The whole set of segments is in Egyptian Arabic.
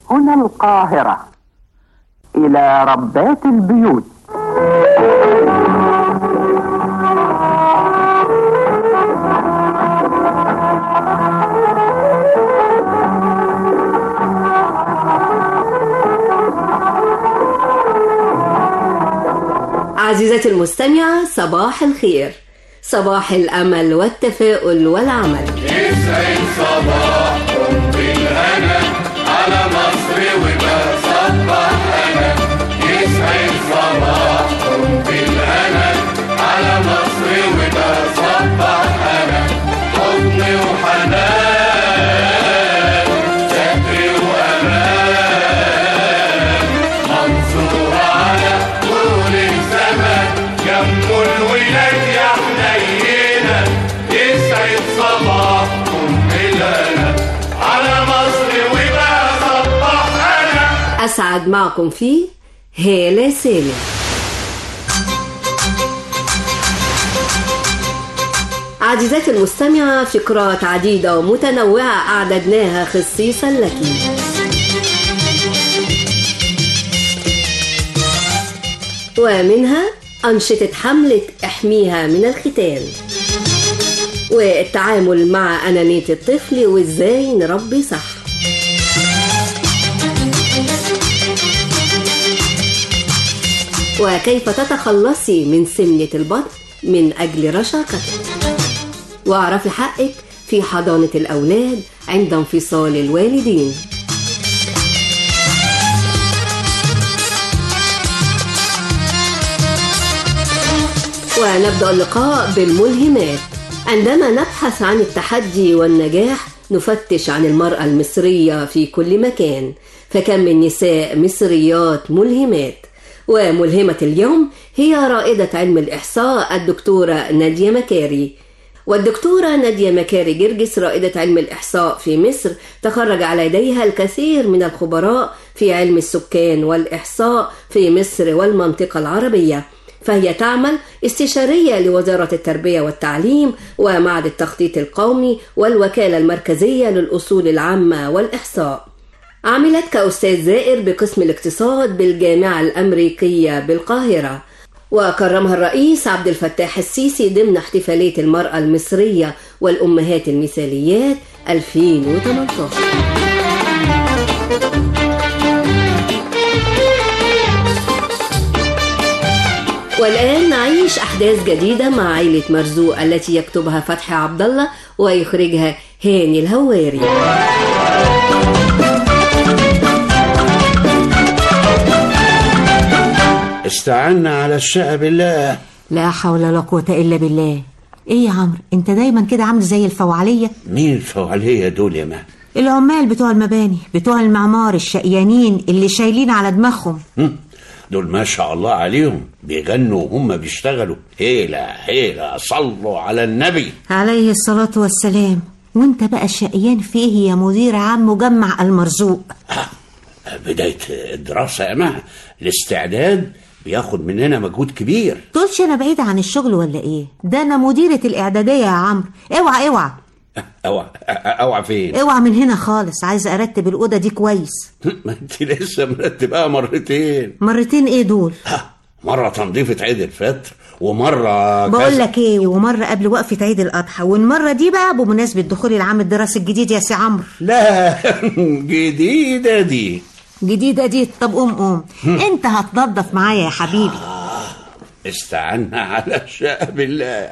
هنا القاهرة إلى ربات البيوت عزيزتي المستمعة صباح الخير صباح الأمل والتفاؤل والعمل يسعد صباحكم بالهنا على مصر وبصبح انا يسعد صباحكم بالهنا على مصر وبصبح انا حضن وحنان ستر وامان منصور على طول الزمان جنب الولاد يا حنينه يسعد صباحكم بالهنا على مصر وبصبح انا أسعد معكم في هالة سالم عزيزتي المستمعة فقرات عديدة ومتنوعة أعددناها خصيصا لك ومنها أنشطة حملة احميها من الختان والتعامل مع أنانية الطفل وإزاي نربي صح وكيف تتخلصي من سمنة البطن من أجل رشاقتك واعرفي حقك في حضانة الأولاد عند انفصال الوالدين ونبدأ اللقاء بالملهمات عندما نبحث عن التحدي والنجاح نفتش عن المرأة المصرية في كل مكان فكم من نساء مصريات ملهمات وملهمة اليوم هي رائدة علم الإحصاء الدكتورة نادية مكاري والدكتورة نادية مكاري جرجس رائدة علم الإحصاء في مصر تخرج على يديها الكثير من الخبراء في علم السكان والإحصاء في مصر والمنطقة العربية فهي تعمل استشارية لوزارة التربية والتعليم ومعهد التخطيط القومي والوكالة المركزية للأصول العامة والإحصاء عملت كأستاذ زائر بقسم الاقتصاد بالجامعة الأمريكية بالقاهرة وكرمها الرئيس عبد الفتاح السيسي ضمن احتفالية المرأة المصرية والأمهات المثاليات 2018 والآن نعيش أحداث جديدة مع عائلة مرزوق التي يكتبها فتحي عبد الله ويخرجها هاني الهواري استعنا على الشقة بالله لا حول ولا قوة إلا بالله إيه يا عمرو أنت دايما كده عامل زي الفوعلية مين الفوعلية دول يا ما العمال بتوع المباني بتوع المعمار الشقيانين اللي شايلين على دماغهم هم؟ دول ما شاء الله عليهم بيغنوا وهم بيشتغلوا هيلا هيلا صلوا على النبي عليه الصلاة والسلام وانت بقى شقيان فيه يا مدير عام مجمع المرزوق بداية الدراسة يا ما الاستعداد بياخد مننا مجهود كبير تقولش انا بعيدة عن الشغل ولا ايه ده انا مديرة الاعدادية يا عمرو اوعى اوعى اوعى اوعى فين اوعى من هنا خالص عايزة ارتب الأوضة دي كويس ما انت لسه مرتبها مرتين مرتين ايه دول ها، مرة تنظيفة عيد الفطر ومرة بقول كذا. لك ايه ومرة قبل وقفة عيد الأضحى والمرة دي بقى بمناسبة دخول العام الدراسي الجديد يا سي عمرو لا جديدة دي جديدة دي طب قوم قوم انت هتنظف معايا يا حبيبي استعنا على الشقة بالله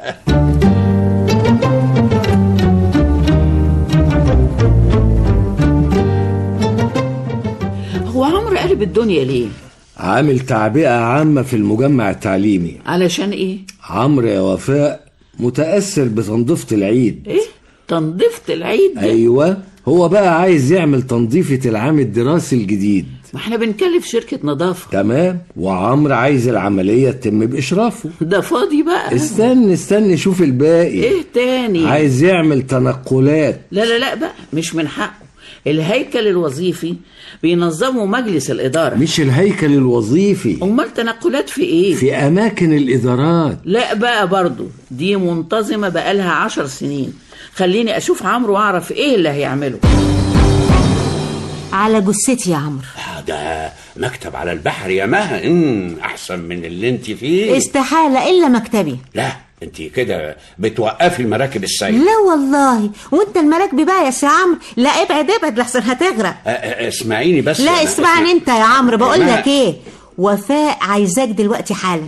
هو عمرو قلب الدنيا ليه؟ عامل تعبئة عامة في المجمع التعليمي علشان ايه؟ عمرو يا وفاء متأثر بتنظيفة العيد ايه؟ تنظيفة العيد ده؟ أيوة هو بقى عايز يعمل تنظيفة العام الدراسي الجديد ما احنا بنكلف شركة نظافة تمام وعمرو عايز العملية تتم بإشرافه ده فاضي بقى استنى استنى شوف الباقي ايه تاني؟ عايز يعمل تنقلات لا لا لا بقى مش من حقه الهيكل الوظيفي بينظمه مجلس الإدارة مش الهيكل الوظيفي أمال تنقلات في إيه؟ في أماكن الإدارات لا بقى برضو دي منتظمة بقالها عشر سنين خليني أشوف عمرو وأعرف إيه اللي هيعمله على جثتي يا عمرو آه، ده مكتب على البحر يا مها إن أحسن من اللي أنت فيه استحالة إلا مكتبي لا أنت كده بتوقفي المراكب السيل لا والله وانت المراكب بقى يا سي عمرو لا ابعد ابعد لحسن هتغرق آه، آه، اسمعيني بس لا أنا- اسمعني انت يا عمرو بقول ما- لك ايه وفاء عايزاك دلوقتي حالا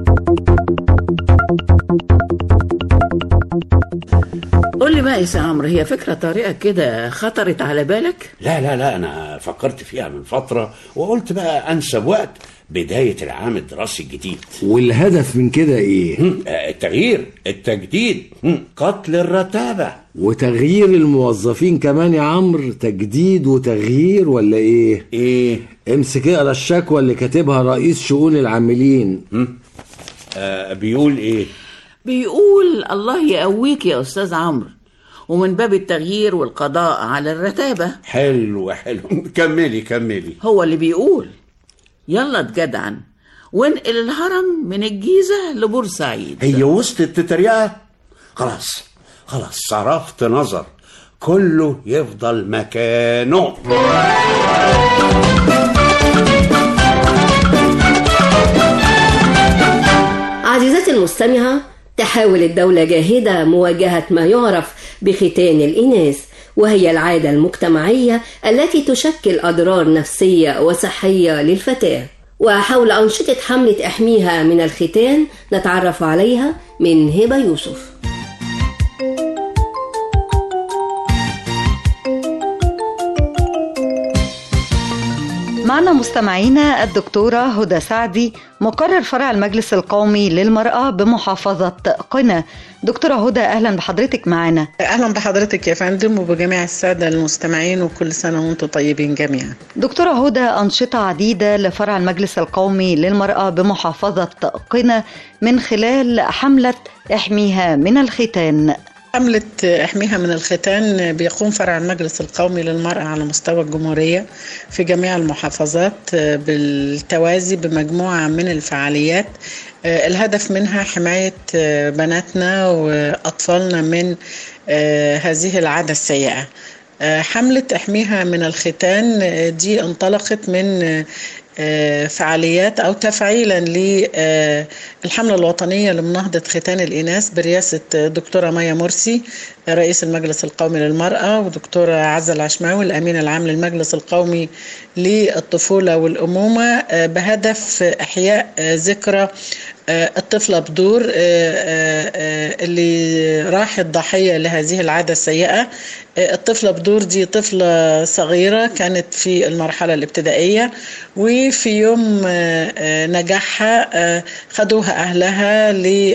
قول لي بقى يا سي عمرو هي فكرة طريقة كده خطرت على بالك لا لا لا أنا فكرت فيها من فترة وقلت بقى أنسب وقت بداية العام الدراسي الجديد والهدف من كده ايه هم، آه، التغيير التجديد هم، قتل الرتابة وتغيير الموظفين كمان يا عمرو تجديد وتغيير ولا ايه إيه امسك اقرا الشكوى اللي كاتبها رئيس شؤون العاملين آه بيقول إيه بيقول الله يقويك يا أستاذ عمرو ومن باب التغيير والقضاء على الرتابة حلو حلو كملي كملي هو اللي بيقول يلا اتجدعن وانقل الهرم من الجيزة لبورسعيد هي وصلت التريقة خلاص خلاص صرفت نظر كله يفضل مكانه عزيزتي المستمعة تحاول الدولة جاهدة مواجهة ما يعرف بختان الإناث وهي العادة المجتمعية التي تشكل أضرار نفسية وصحية للفتاة وحول أنشطة حملة احميها من الختان نتعرف عليها من هبة يوسف معنا مستمعينا الدكتورة هدى سعدي مقرر فرع المجلس القومي للمرأة بمحافظة قنا دكتورة هدى أهلا بحضرتك معنا اهلا بحضرتك يا فندم وبجميع الساده المستمعين وكل سنه وانتم طيبين جميعا دكتورة هدى أنشطة عديدة لفرع المجلس القومي للمرأة بمحافظة قنا من خلال حملة احميها من الختان حملة احميها من الختان بيقوم فرع المجلس القومي للمرأة على مستوى الجمهورية في جميع المحافظات بالتوازي بمجموعة من الفعاليات الهدف منها حماية بناتنا وأطفالنا من هذه العادة السيئة حملة احميها من الختان دي انطلقت من فعاليات او تفعيلا للحمله الوطنيه لمناهضه ختان الاناث برئاسه دكتوره مايا مرسي رئيس المجلس القومي للمراه ودكتوره عزه العشماوي الامين العام للمجلس القومي للطفوله والامومه بهدف احياء ذكرى الطفله بدور اللي راحت ضحيه لهذه العاده السيئه الطفله بدور دي طفله صغيره كانت في المرحله الابتدائيه وفي يوم نجاحها خدوها اهلها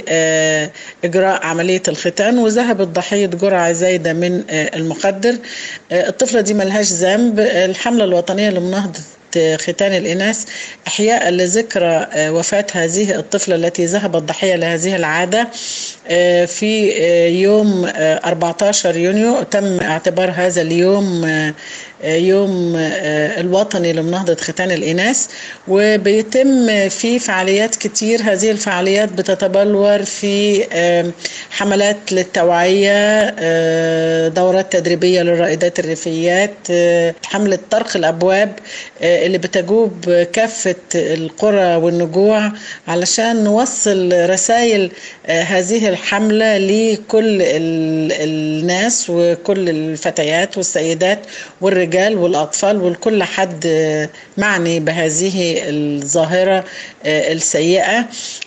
لاجراء عمليه الختان وذهبت ضحيه جرعه زايده من المخدر الطفله دي ملهاش ذنب الحمله الوطنيه لمناهضه ختان الإناث إحياء لذكرى وفاة هذه الطفلة التي ذهبت ضحية لهذه العادة في يوم 14 يونيو تم اعتبار هذا اليوم يوم الوطني لمناهضة ختان الإناث وبيتم في فعاليات كتير هذه الفعاليات بتتبلور في حملات للتوعية دورات تدريبية للرائدات الريفيات حملة طرق الأبواب اللي بتجوب كافة القرى والنجوع علشان نوصل رسائل هذه الحملة لكل الناس وكل الفتيات والسيدات والرجال والأطفال وكل حد معني بهذه الظاهرة السيئة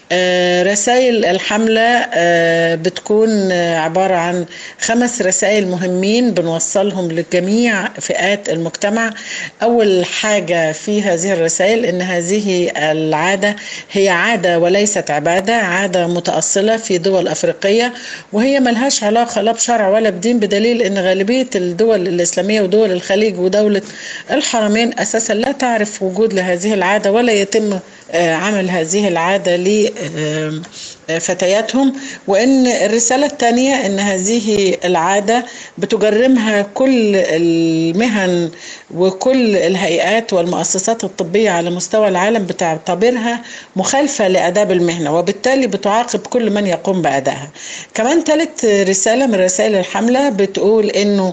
رسائل الحملة بتكون عبارة عن خمس رسائل مهمين بنوصلهم لجميع فئات المجتمع أول حاجة في هذه الرسائل أن هذه العادة هي عادة وليست عبادة عادة متأصلة في دول أفريقية وهي ملهاش علاقة لا بشرع ولا بدين بدليل أن غالبية الدول الإسلامية ودول الخليج ودولة الحرمين أساسا لا تعرف وجود لهذه العادة ولا يتم عمل هذه العادة لفتياتهم وأن الرسالة الثانية أن هذه العادة بتجرمها كل المهن وكل الهيئات والمؤسسات الطبية على مستوى العالم بتعتبرها مخالفة لآداب المهنة وبالتالي بتعاقب كل من يقوم بأدائها كمان ثالث رسالة من رسائل الحملة بتقول أنه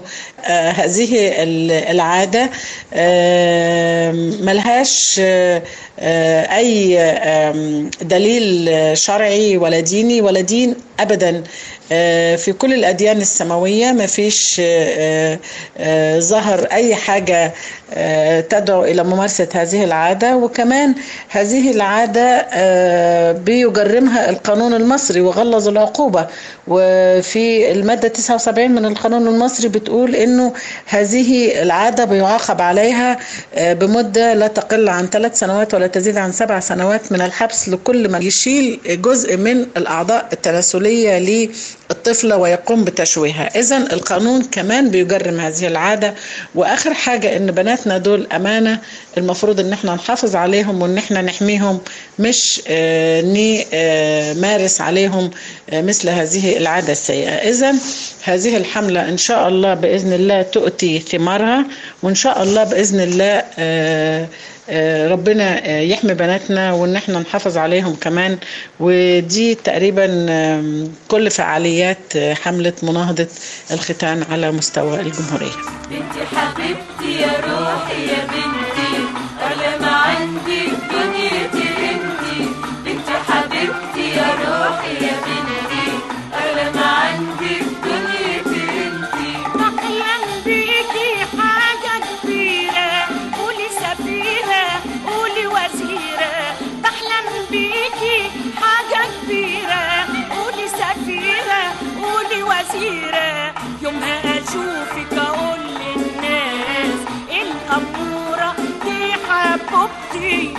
آه، هذه ال- العادة آه، ملهاش آه، آه، أي آم، دليل شرعي ولا ديني ولا دين أبدا آه، في كل الأديان السماوية ما فيش آه، آه، ظهر أي حاجة آه، تدعو إلى ممارسة هذه العادة وكمان هذه العادة آه، بيجرمها القانون المصري وغلظ العقوبة وفي المادة 79 من القانون المصري بتقول إنه هذه العادة بيعاقب عليها آه، بمدة لا تقل عن ثلاث سنوات ولا تزيد عن سبع سنوات من الحبس لكل من يشيل جزء من الأعضاء التناسلية للطفلة ويقوم بتشويهها إذا القانون كمان بيجرم هذه العادة وآخر حاجة إن بناتنا دول أمانة المفروض إن احنا نحافظ عليهم وإن احنا نحميهم مش آه، نمارس عليهم آه، مثل هذه العادة السيئة إذا هذه الحملة إن شاء الله بإذن الله تؤتي ثمارها وإن شاء الله بإذن الله آه، آه، ربنا آه، يحمي بناتنا وان احنا نحافظ عليهم كمان ودي تقريبا آم، كل فعاليات آه، حملة مناهضة الختان على مستوى الجمهورية بنتي حبيبتي يا روحي يا بنتي أغلى ما عندي في دنيتي انتي بنتي حبيبتي يا روحي يا بنتي أغلى ما عندي في دنيتي انتي بحلم بيكي حاجة كبيرة قولي سفيرة قولي وزيرة بحلم بيكي حاجة كبيرة قولي سفيرة قولي وزيرة يومها أشوفك أقول للناس الأمورة دي حبوبتي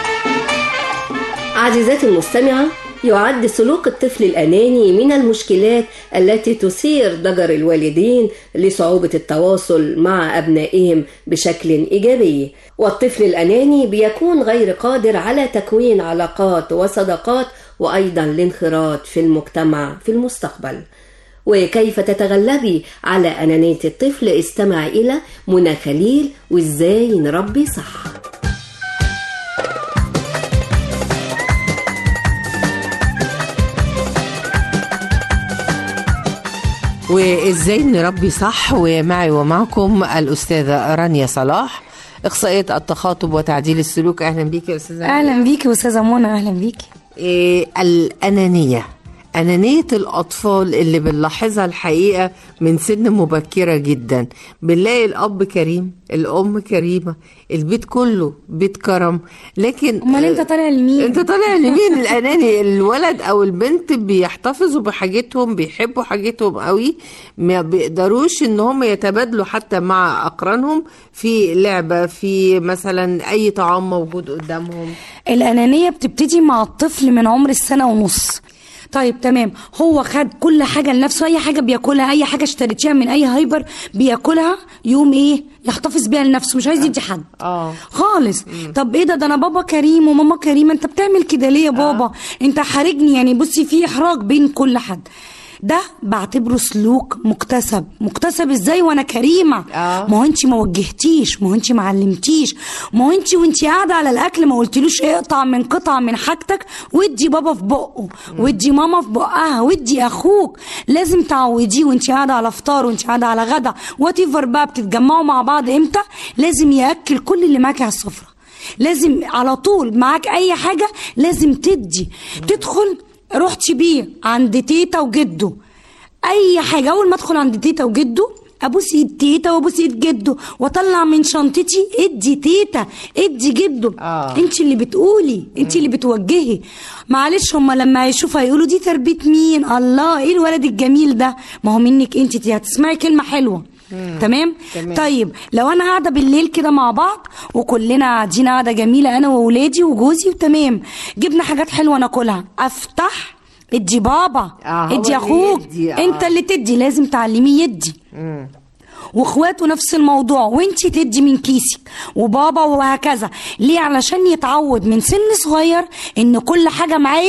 عزيزاتي المستمعة يعد سلوك الطفل الأناني من المشكلات التي تثير ضجر الوالدين لصعوبة التواصل مع أبنائهم بشكل إيجابي والطفل الأناني بيكون غير قادر على تكوين علاقات وصداقات وأيضا الانخراط في المجتمع في المستقبل وكيف تتغلبي على أنانية الطفل استمع إلى منى خليل وإزاي نربي صح وازاي نربي صح ومعي ومعكم الاستاذه رانيا صلاح اخصائيه التخاطب وتعديل السلوك اهلا بيك يا استاذه اهلا بيكي استاذه منى اهلا بيكي إيه الانانيه أنانية الأطفال اللي بنلاحظها الحقيقة من سن مبكرة جدا بنلاقي الأب كريم الأم كريمة البيت كله بيت كرم لكن امال انت طالع لمين انت طالع لمين الاناني الولد او البنت بيحتفظوا بحاجتهم بيحبوا حاجتهم قوي ما بيقدروش ان هم يتبادلوا حتى مع اقرانهم في لعبه في مثلا اي طعام موجود قدامهم الانانيه بتبتدي مع الطفل من عمر السنه ونص طيب تمام هو خد كل حاجه لنفسه اي حاجه بياكلها اي حاجه اشتريتيها من اي هايبر بياكلها يوم ايه يحتفظ بيها لنفسه مش عايز يدي حد اه خالص طب ايه ده ده انا بابا كريم وماما كريمه انت بتعمل كده ليه يا بابا آه. انت حارجني يعني بصي في احراج بين كل حد ده بعتبره سلوك مكتسب مكتسب ازاي وانا كريمه آه. ما هو انت ما وجهتيش ما هو انت ما علمتيش ما هو انت وانت قاعده على الاكل ما قلتلوش اقطع من قطعه من حاجتك وادي بابا في بقه وادي ماما في بقها وادي اخوك لازم تعوديه وانت قاعده على فطار وانت قاعده على غدا وات بقى بتتجمعوا مع بعض امتى لازم ياكل كل اللي معاكي على السفره لازم على طول معاك اي حاجه لازم تدي تدخل رحت بيه عند تيتا وجده اي حاجه اول ما ادخل عند تيتا وجده ابوس ايد تيتا وابوس ايد جده واطلع من شنطتي ادي تيتا ادي جده آه. انت اللي بتقولي انت اللي بتوجهي معلش هما لما يشوفوا هيقولوا دي تربيه مين الله ايه الولد الجميل ده ما هو منك انت دي هتسمعي كلمه حلوه تمام؟ تمام. طيب لو انا قاعده بالليل كده مع بعض وكلنا قاعدين قاعده جميله انا واولادي وجوزي وتمام جبنا حاجات حلوه ناكلها افتح ادي بابا آه، هو ادي اللي اخوك يدي، آه. انت اللي تدي لازم تعلميه يدي مم. واخواته نفس الموضوع وانتي تدي من كيسك وبابا وهكذا ليه علشان يتعود من سن صغير ان كل حاجه معايا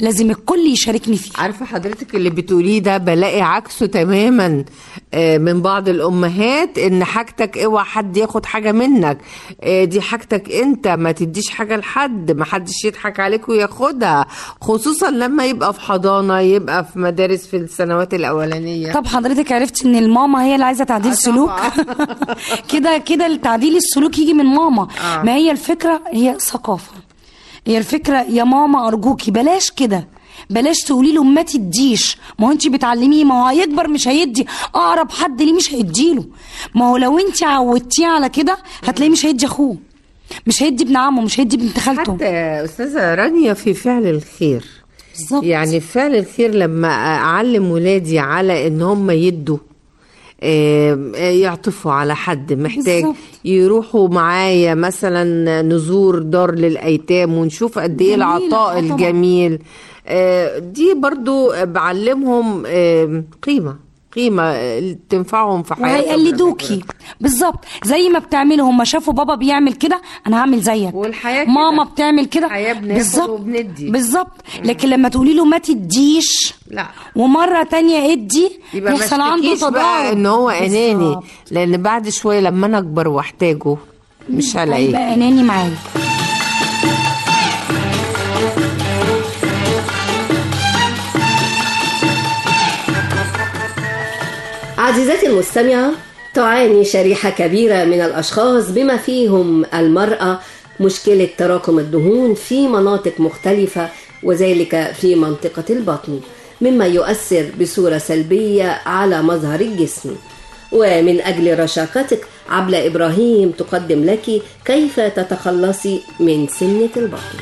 لازم الكل يشاركني فيه عارفه حضرتك اللي بتقوليه ده بلاقي عكسه تماما آه، من بعض الامهات ان حاجتك اوعى حد ياخد حاجه منك آه، دي حاجتك انت ما تديش حاجه لحد ما حدش يضحك عليك وياخدها خصوصا لما يبقى في حضانه يبقى في مدارس في السنوات الاولانيه طب حضرتك عرفت ان الماما هي اللي عايزه تعديل سلوك كده كده التعديل السلوك يجي من ماما آه. ما هي الفكره هي ثقافه هي الفكره يا ماما ارجوكي بلاش كده بلاش تقولي له ما تديش ما هو انت بتعلميه ما هو هيكبر مش هيدي اقرب حد ليه مش هيديله ما هو لو انت عودتيه على كده هتلاقيه مش هيدي اخوه مش هيدي ابن عمه مش هيدي بنت خالته حتى استاذه رانيا في فعل الخير بالظبط يعني فعل الخير لما اعلم ولادي على ان هم يدوا آه، يعطفوا على حد محتاج بالظبط. يروحوا معايا مثلا نزور دار للايتام ونشوف قد ايه جميل، العطاء آه طبعاً. الجميل آه، دي برضو بعلمهم آه، قيمه قيمه آه، تنفعهم في حياتهم وهيقلدوكي بالظبط زي ما بتعملوا هم شافوا بابا بيعمل كده انا هعمل زيك والحياه ماما بتعمل كده بناخد بالظبط وبندي. بالظبط لكن لما تقولي له ما تديش لا ومره تانية ادي يبقى ما يحصل عنده اشتكيش بقى تضارب ان هو اناني بالظبط. لان بعد شويه لما انا اكبر واحتاجه مش هلاقيه هيبقى اناني معايا عزيزتي المستمعة تعاني شريحة كبيرة من الأشخاص بما فيهم المرأة مشكلة تراكم الدهون في مناطق مختلفة وذلك في منطقة البطن مما يؤثر بصورة سلبية على مظهر الجسم ومن أجل رشاقتك عبلة إبراهيم تقدم لك كيف تتخلصي من سنة البطن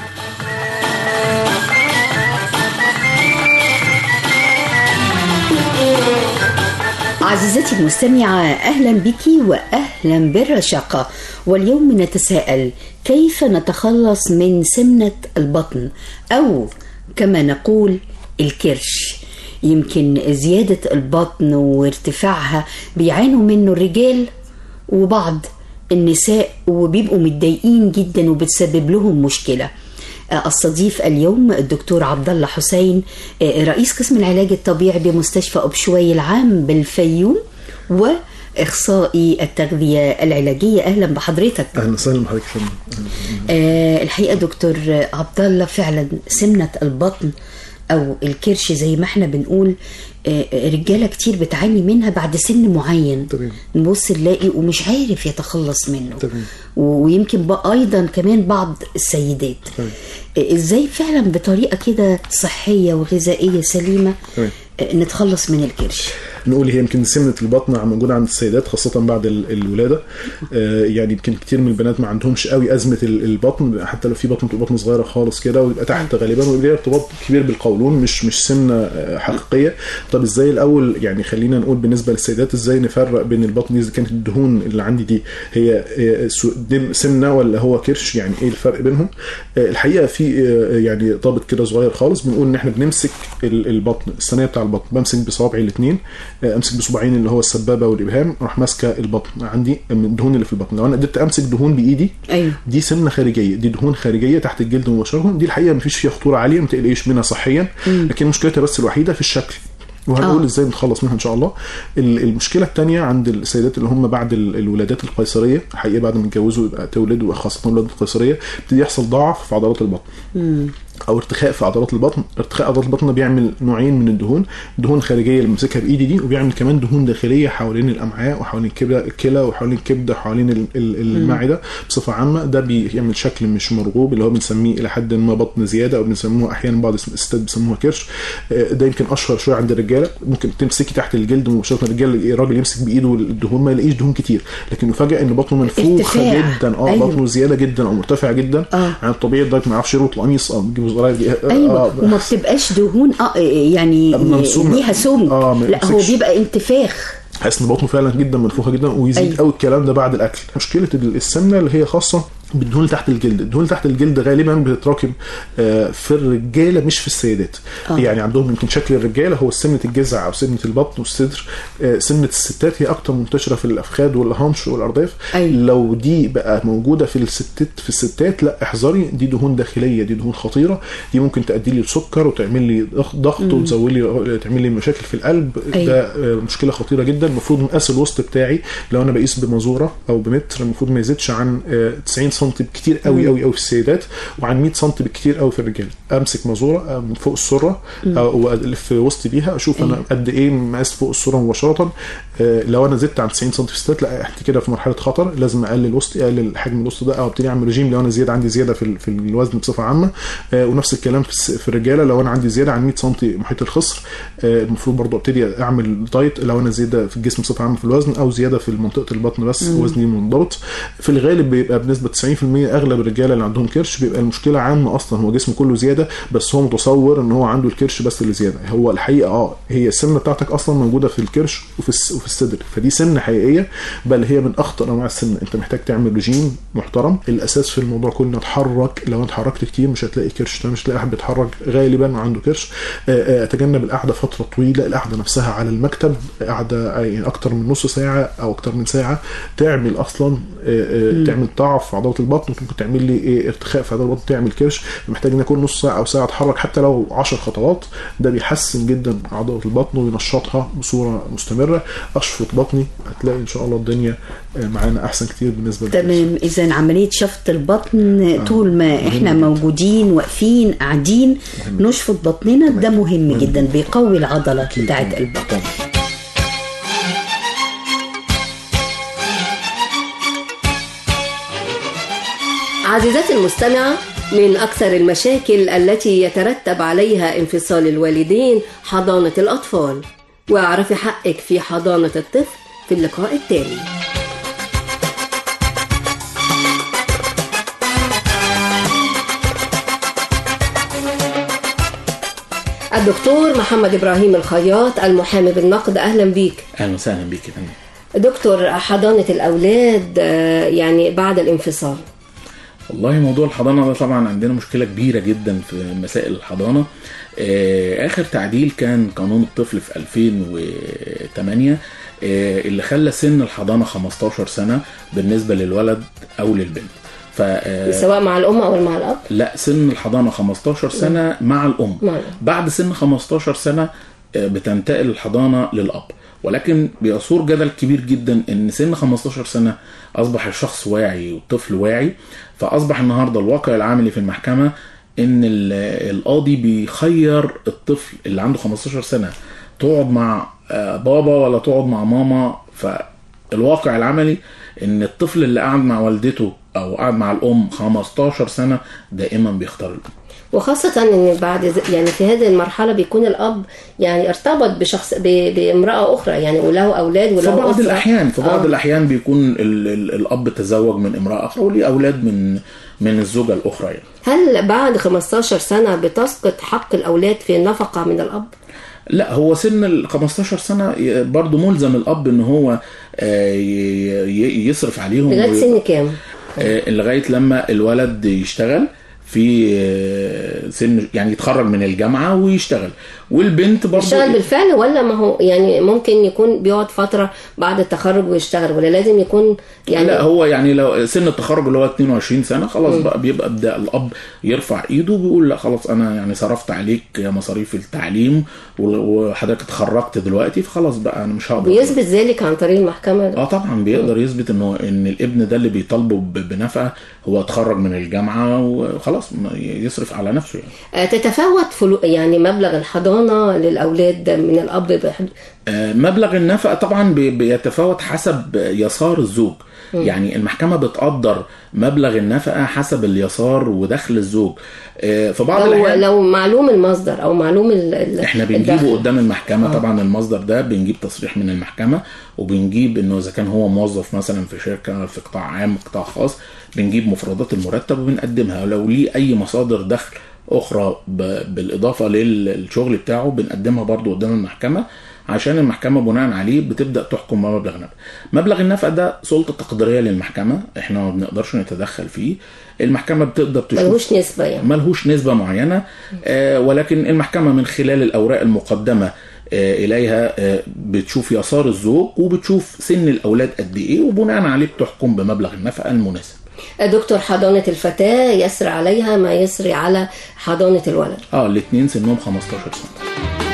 عزيزتي المستمعة أهلا بك وأهلا بالرشاقة واليوم نتساءل كيف نتخلص من سمنة البطن أو كما نقول الكرش يمكن زيادة البطن وارتفاعها بيعانوا منه الرجال وبعض النساء وبيبقوا متضايقين جدا وبتسبب لهم مشكله استضيف اليوم الدكتور عبد الله حسين رئيس قسم العلاج الطبيعي بمستشفى ابشوي العام بالفيوم واخصائي التغذيه العلاجيه اهلا بحضرتك اهلا وسهلا بحضرتك يا فندم آه الحقيقه دكتور عبد الله فعلا سمنه البطن او الكرش زي ما احنا بنقول آه، رجاله كتير بتعاني منها بعد سن معين تمام نبص نلاقي ومش عارف يتخلص منه تمام ويمكن بقى ايضا كمان بعض السيدات تمام ازاي فعلا بطريقه كده صحيه وغذائيه سليمه تمام آه، نتخلص من الكرش نقول هي يمكن سمنه البطن موجوده عند السيدات خاصه بعد ال- الولاده آه، يعني يمكن كتير من البنات ما عندهمش قوي ازمه ال- البطن حتى لو في بطن بتبقى بطن صغيره خالص كده ويبقى تحت غالبا ويبقى ارتباط كبير بالقولون مش مش سمنه آه، حقيقيه طب ازاي الاول يعني خلينا نقول بالنسبه للسيدات ازاي نفرق بين البطن اذا كانت الدهون اللي عندي دي هي آه، سو- دم- سمنه ولا هو كرش يعني ايه الفرق بينهم آه، الحقيقه في آه، يعني ضابط كده صغير خالص بنقول ان احنا بنمسك ال- البطن الصينيه بتاع البطن بمسك بصوابعي الاثنين امسك بصباعين اللي هو السبابه والابهام اروح ماسكه البطن عندي من الدهون اللي في البطن لو انا قدرت امسك دهون بايدي ايوه دي سمنه خارجيه دي دهون خارجيه تحت الجلد مباشره دي الحقيقه مفيش فيها خطوره عاليه ما تقلقيش منها صحيا مم. لكن مشكلتها بس الوحيده في الشكل وهنقول آه. ازاي نتخلص منها ان شاء الله ال- المشكله الثانيه عند السيدات اللي هم بعد ال- الولادات القيصريه حقيقه بعد ما يتجوزوا يبقى تولدوا خاصه الولادات القيصريه بيبتدي يحصل ضعف في عضلات البطن مم. او ارتخاء في عضلات البطن ارتخاء عضلات البطن ده بيعمل نوعين من الدهون دهون خارجيه اللي بمسكها بايدي دي وبيعمل كمان دهون داخليه حوالين الامعاء وحوالين الكبد الكلى وحوالين الكبده وحوالين ال- ال- المعده بصفه عامه ده بيعمل شكل مش مرغوب اللي هو بنسميه الى حد ما بطن زياده او بنسموها احيانا بعض الستات بيسموها كرش آه، ده يمكن اشهر شويه عند الرجاله ممكن تمسكي تحت الجلد مباشره الرجال الراجل يمسك بايده الدهون ما يلاقيش دهون كتير لكن يفاجئ ان بطنه منفوخه ارتفاع. جدا اه أيوه. بطنه زياده جدا او مرتفع جدا آه. عن الطبيعي لدرجه ما يعرفش يربط القميص او يجيب صغير ايوه آه، وما بتبقاش دهون اه يعني منسومة. ليها سمك آه، ما لا هو يمسكش. بيبقى انتفاخ حاسس ان بطنه فعلا جدا منفوخه جدا ويزيد أيوة. قوي الكلام ده بعد الاكل مشكله ال- السمنه اللي هي خاصه بالدهون تحت الجلد الدهون تحت الجلد غالبا بتتراكم آه، في الرجاله مش في السيدات آه. يعني عندهم يمكن شكل الرجاله هو سنه الجذع او سنه البطن والصدر آه، سنه الستات هي اكتر منتشره في الافخاذ والهامش والارداف أيوة. لو دي بقى موجوده في الستات في الستات لا احذري دي دهون داخليه دي دهون خطيره دي ممكن تؤدي لي لسكر وتعمل لي ضغط- ضغط مم. وتزود لي تعمل لي مشاكل في القلب أيوة. ده آه، مشكله خطيره جدا المفروض مقاس الوسط بتاعي لو انا بقيس بمزوره او بمتر المفروض ما يزيدش عن آه، 90 سم بكتير قوي مم. قوي قوي في السيدات وعن 100 سم بالكتير قوي في الرجال امسك مزوره آه، من فوق السره مم. آه، والف وسطي بيها اشوف انا أيوة. قد ايه مقاس فوق السره مباشره آه، لو انا زدت عن 90 سم في الستات لا احنا كده في مرحله خطر لازم اقلل وسطي اقلل حجم الوسط ده او ابتدي اعمل رجيم لو انا زياده عندي زياده في ال- في الوزن بصفه عامه آه، ونفس الكلام في الس- في الرجاله لو انا عندي زياده عن 100 سم محيط الخصر آه، المفروض برضو ابتدي اعمل دايت لو انا زياده في الجسم بصفه عامه في الوزن او زياده في منطقه البطن بس مم. وزني منضبط في الغالب بيبقى بنسبه 90% اغلب الرجاله اللي عندهم كرش بيبقى المشكله عامه اصلا هو جسمه كله زياده بس هو متصور ان هو عنده الكرش بس اللي زياده هو الحقيقه اه هي السمنه بتاعتك اصلا موجوده في الكرش وفي الس- وفي الصدر فدي سمنه حقيقيه بل هي من اخطر انواع السمنه انت محتاج تعمل رجيم محترم الاساس في الموضوع كله انك تحرك لو انت حركت كتير مش هتلاقي كرش مش هتلاقي احد بيتحرك غالبا وعنده كرش آه، آه، اتجنب القعده فتره طويله القعده نفسها على المكتب قعده آه، يعني اكتر من نص ساعه او اكتر من ساعه تعمل اصلا آه، آه، مم. تعمل ضعف في عضله البطن ممكن تعمل لي إيه ارتخاء في عضله البطن تعمل كرش محتاج ان اكون نص ساعه او ساعه اتحرك حتى لو 10 خطوات ده بيحسن جدا عضله البطن وينشطها بصوره مستمره اشفط بطني هتلاقي ان شاء الله الدنيا آه، معانا احسن كتير بالنسبه للكرش. تمام اذا عمليه شفط البطن طول ما احنا موجودين واقفين قاعدين نشفط بطننا ده مهم جدا بيقوي العضله بتاعت البطن عزيزتي المستمعة من أكثر المشاكل التي يترتب عليها انفصال الوالدين حضانة الأطفال واعرفي حقك في حضانة الطفل في اللقاء التالي الدكتور محمد إبراهيم الخياط المحامي بالنقد أهلا بيك اهلا وسهلا بيك يا فندم دكتور حضانة الأولاد آه، يعني بعد الانفصال والله موضوع الحضانه ده طبعا عندنا مشكله كبيره جدا في مسائل الحضانه آه، اخر تعديل كان قانون الطفل في 2008 آه، اللي خلى سن الحضانه 15 سنه بالنسبه للولد او للبنت ف آه، سواء مع الأم أو مع الأب لا سن الحضانه 15 سنه مع الام مع الأم. بعد سن 15 سنه آه، بتنتقل الحضانه للاب ولكن بيثور جدل كبير جدا ان سن 15 سنه اصبح الشخص واعي والطفل واعي فاصبح النهارده الواقع العملي في المحكمه ان ال- القاضي بيخير الطفل اللي عنده 15 سنه تقعد مع آه، بابا ولا تقعد مع ماما فالواقع العملي ان الطفل اللي قعد مع والدته او قعد مع الام 15 سنه دائما بيختار الام وخاصة ان بعد ز- يعني في هذه المرحلة بيكون الأب يعني ارتبط بشخص ب- بامرأة أخرى يعني وله أولاد وله في بعض أسرة. الاحيان في بعض آه. الاحيان بيكون ال ال الاب تزوج من امراه اخرى وليه اولاد من من الزوجه الاخرى يعني هل بعد 15 سنة بتسقط حق الأولاد في النفقة من الأب؟ لا هو سن ال 15 سنه ي- برضه ملزم الاب ان هو آه، ي- ي- يصرف عليهم لغاية وي- سن كام؟ آه، لغايه لما الولد يشتغل في آه، سن يعني يتخرج من الجامعه ويشتغل والبنت برضه يشتغل بالفعل ولا ما هو يعني ممكن يكون بيقعد فترة بعد التخرج ويشتغل ولا لازم يكون يعني لا هو يعني لو سن التخرج اللي هو 22 سنه خلاص مم. بقى بيبقى بدا الاب يرفع ايده وبيقول لا خلاص انا يعني صرفت عليك مصاريف التعليم و- وحضرتك اتخرجت دلوقتي فخلاص بقى انا مش هقدر بيثبت ذلك عن طريق المحكمة اه طبعا بيقدر يثبت انه ان الابن ده اللي بيطالبه ب- بنفقه هو اتخرج من الجامعه وخلاص ما يصرف على نفسه يعني آه، تتفاوت فلو يعني مبلغ الحضانة للأولاد من الأب بحد- آه، مبلغ النفقه طبعا بي- بيتفاوت حسب يسار الزوج مم. يعني المحكمه بتقدر مبلغ النفقه حسب اليسار ودخل الزوج آه، في بعض لو الاحيان لو معلوم المصدر أو معلوم ال- ال- احنا بنجيبه الدخل. قدام المحكمه آه. طبعا المصدر ده بنجيب تصريح من المحكمه وبنجيب انه اذا كان هو موظف مثلا في شركه في قطاع عام قطاع خاص بنجيب مفردات المرتب وبنقدمها لو ليه اي مصادر دخل اخرى ب- بالاضافه للشغل بتاعه بنقدمها برضو قدام المحكمه عشان المحكمه بناء عليه بتبدا تحكم بمبلغ النفقه مبلغ النفقه ده سلطه تقديريه للمحكمه احنا ما بنقدرش نتدخل فيه المحكمه بتقدر تشوف ملهوش نسبة يعني ملهوش نسبة معينة آه ولكن المحكمة من خلال الأوراق المقدمة آه إليها آه بتشوف يسار الزوج وبتشوف سن الأولاد قد إيه وبناء عليه بتحكم بمبلغ النفقة المناسب دكتور حضانة الفتاة يسري عليها ما يسري على حضانة الولد اه الاثنين سنهم 15 سنة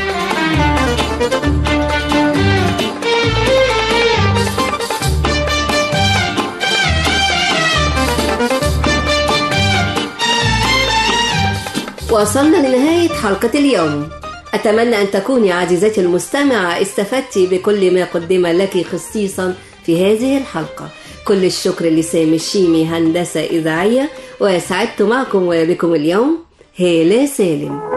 وصلنا لنهاية حلقة اليوم أتمنى أن تكوني عزيزتي المستمعة استفدت بكل ما قدم لك خصيصا في هذه الحلقة كل الشكر لسامي الشيمي هندسة إذاعية وسعدت معكم وبكم اليوم هالة سالم